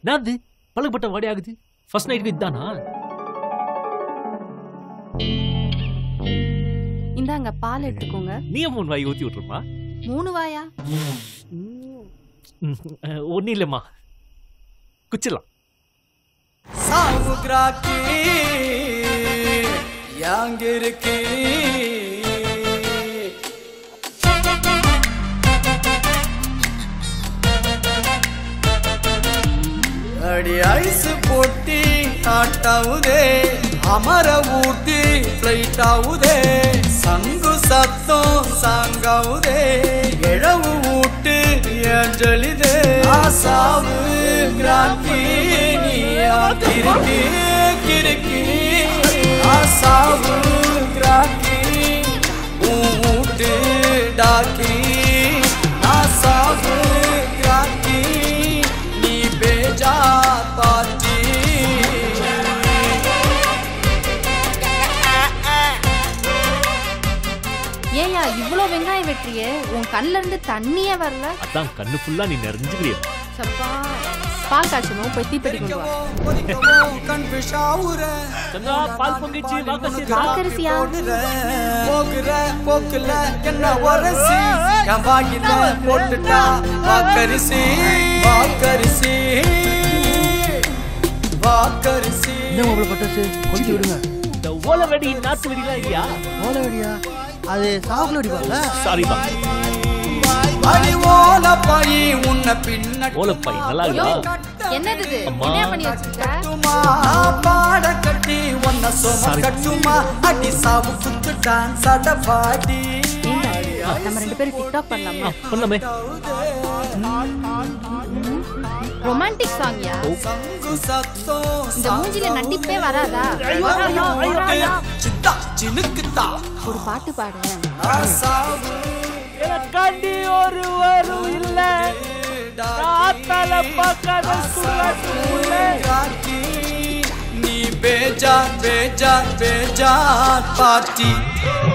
என்னது பழக்கப்பட்ட வாடி ஆகுது ஃபர்ஸ்ட் நைட்டுக்கு இதுதானா இந்தாங்க பால் எடுத்துக்கோங்க நீ மூணு வாய் ஊத்தி விட்டுருமா மூணு வாயா ஒன்றும் இல்லைம்மா குச்சிடலாம் சாவு கிராக்கி யாங்க இருக்கு அடி ஐஸ் போட்டி ஆட்டாவுதே அமர ஊட்டி ஃப்ளைட் ஆவுதே சங்கு சத்தம் சாங்காவுதே இழவு ஊட்டு ஏஞ்சலிதே ஆசாவு கிராக்கி நீ கிறுக்கி கிறுக்கி ஆசாவு கிராக்கி ஊட்டு டாக்கி ஆசாவு கிராக்கி நீ பேஜா பாத்தி ஏயா இவ்ளோ வெங்காயம் வெட்டியே உன் கண்ணுல இருந்து தண்ணியே வரல அதான் கண்ணு ஃபுல்லா நீ நிறைஞ்சுக்கிறிய சப்பா பால் காய்ச்சணும் போய் தீப்பெட்டி கொண்டு வா சங்கா பால் பொங்கிச்சு வாக்கசி வாக்கரிசியா போகுற போக்குல என்ன உரசி என் வாயில போட்டுட்டா வாக்கரிசி வாக்கரிசி வாக்கரிசி என்ன மாப்பிள பட்டாசு கொளுத்தி விடுங்க இந்த ஓலை வெடி நாத்து வெடிலாம் இல்லையா ஓலை வெடியா அது சாகுல வெடிப்பாங்க சாரிப்பா அடி ஓல பாயி உன்னை பின்ன ஓலப்பை நல்லா ஐயோ, இருக்கா என்னது இது அம்மா. என்ன பண்ணி வச்சிருக்க கட்டுமா பாட கட்டி உன்னை சோம Sorry. கட்டுமா அடி சாவு குத்து டான்ஸ் அட பாடி ஏங்க, நம்ம ரெண்டு பேரும் டிக்டாக் பண்ணலாமா பண்ணலாமே ரொமான்டிக் சாங்யா சங்கு சத்தம் இந்த மூஞ்சில நடிப்பே வராதா சித்தா சினுக்குத்தா ஒரு பாட்டு பாடுங்க ஆசாவு எனக்காண்டி ஒரு வரும் இல்ல ஆத்தால பார்க்காத சுடுகாட்டுக்குள்ள ராக்கி நீ பேஜான் பேஜான் பேஜான் பாட்டி